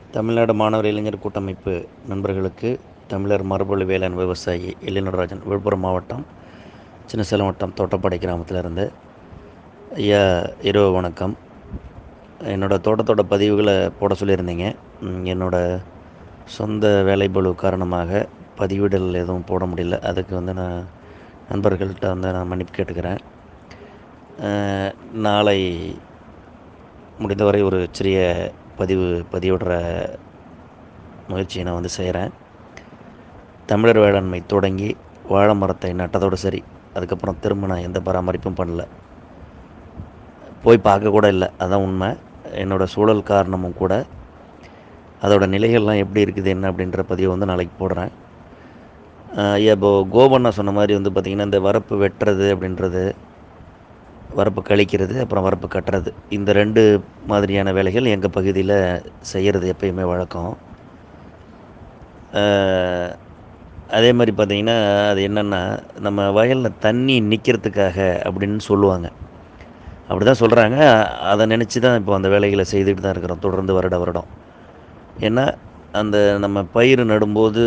தமிழ்நாடு மாணவர் இளைஞர் கூட்டமைப்பு நண்பர்களுக்கு தமிழர் மரபொழி வேளாண் விவசாயி எழில்நடராஜன் விழுப்புரம் மாவட்டம் சின்னசேலம் வட்டம் தோட்டப்பாடி கிராமத்தில் இருந்து ஐயா இரவு வணக்கம் என்னோடய தோட்டத்தோட பதிவுகளை போட சொல்லியிருந்தீங்க ம், என்னோட சொந்த வேலைப்பளு காரணமாக பதிவிடல் எதுவும் போட முடியல அதுக்கு வந்து நான் நண்பர்கள்ட்ட வந்து நான் மன்னிப்பு கேட்டுக்கிறேன் அஹ், நாளை முடிந்தவரை ஒரு சிறிய பதிவு பதிவிடுற முயற்சியை நான் வந்து செய்கிறேன் தமிழர் வேளாண்மை தொடங்கி வாழை மரத்தை நட்டதோடு சரி அதுக்கப்புறம் திரும்ப நான் எந்த பராமரிப்பும் பண்ணல போய் பார்க்க கூட இல்லை அதான் உண்மை என்னோடய சூழல் காரணமும் கூட அதோட நிலைகள்லாம் எப்படி இருக்குது என்ன அப்படின்ற பதிவை வந்து நாளைக்கு போடுறேன் ஆஹ் ஐயா இப்போ கோபண்ணா சொன்ன மாதிரி வந்து பார்த்திங்கன்னா இந்த வரப்பு வெட்டுறது அப்படின்றது வரப்பு கழிக்கிறது அப்புறம் வரப்பு கட்டுறது இந்த ரெண்டு மாதிரியான வேலைகள் எங்கள் பகுதியில் செய்கிறது எப்பயுமே வழக்கம் ஆஹ் அதே மாதிரி பார்த்திங்கன்னா அது என்னென்னா நம்ம வயலில் தண்ணி நிற்கிறதுக்காக அப்படின்னு சொல்லுவாங்க அப்படி தான் சொல்கிறாங்க அதை நினச்சி தான் இப்போ அந்த வேலைகளை செய்துட்டு தான் இருக்கிறோம் தொடர்ந்து வருட வருடம் ஏன்னா அந்த நம்ம பயிர் நடும்போது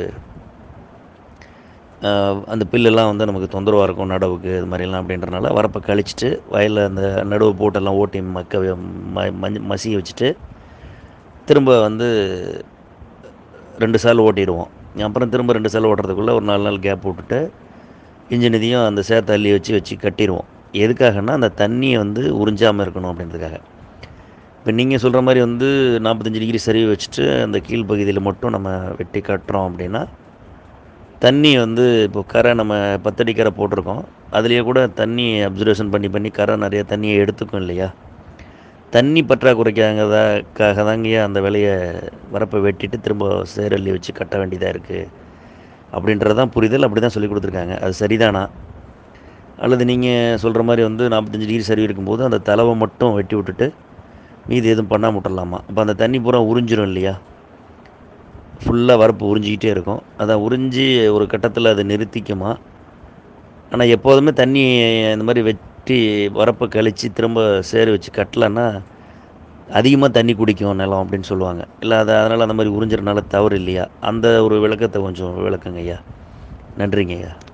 ஆஹ் அந்த பில்லெல்லாம் வந்து நமக்கு தொந்தரவாக இருக்கும் நடவுக்கு இது மாதிரிலாம் அப்படின்றனால வரப்பை கழிச்சிட்டு வயலில் அந்த நடுவு போட்டெல்லாம் ஓட்டி மக்க வே- ம மஞ்ச மசிய வச்சுட்டு திரும்ப வந்து ரெண்டு சால் ஓட்டிடுவோம் அப்புறம் திரும்ப ரெண்டு சால் ஓட்டுறதுக்குள்ளே ஒரு நாலு நாள் கேப் விட்டுட்டு இன்ஜின் இதையும் அந்த சேத்தை அள்ளி வச்சு வச்சு கட்டிடுவோம் எதுக்காகன்னா அந்த தண்ணியை வந்து உறிஞ்சாமல் இருக்கணும் அப்படின்றதுக்காக இப்போ நீங்கள் சொல்கிற மாதிரி வந்து நாற்பத்தஞ்சு டிகிரி சரிவு வச்சுட்டு அந்த கீழ்ப்பகுதியில் மட்டும் நம்ம வெட்டி கட்டுறோம் அப்படின்னா தண்ணி வந்து இப்போ கரை நம்ம பத்தடி கரை போட்டிருக்கோம் அதுலேயே கூட தண்ணி அப்சர்வேஷன் பண்ணி பண்ணி கரை நிறைய தண்ணியை எடுத்துக்கும் இல்லையா தண்ணி பற்றாக்குறைக்காக தாங்கய்யா அந்த வேலையை வரப்பை வெட்டிட்டு திரும்ப சேரல்லி வச்சு கட்ட வேண்டியதாக இருக்குது அப்படின்றது தான் புரிதல் அப்படி தான் சொல்லி கொடுத்துருக்காங்க அது சரிதானா அல்லது நீங்கள் சொல்கிற மாதிரி வந்து நாற்பத்தஞ்சு டிகிரி சரி இருக்கும்போது அந்த தலவை மட்டும் வெட்டி விட்டுட்டு மீதி எதுவும் பண்ணாம விட்டுறலாமா அப்போ அந்த தண்ணி பூரா உறிஞ்சிரும் இல்லையா ஃபுல்லாக வரப்பு உறிஞ்சிக்கிட்டே இருக்கும் அதை உறிஞ்சி ஒரு கட்டத்தில் அதை நிறுத்திக்குமா ஆனால் எப்போதுமே தண்ணி இந்த மாதிரி வெட்டி வரப்பை கழித்து திரும்ப சேறு வச்சு கட்டலன்னா அதிகமாக தண்ணி குடிக்கும் நிலம் அப்படின்னு சொல்லுவாங்க இல்லை அது அதனால் அந்த மாதிரி உறிஞ்சிறனால தவறு இல்லையா அந்த ஒரு விளக்கத்தை கொஞ்சம் விளக்குங்க ஐயா நன்றிங்க ஐயா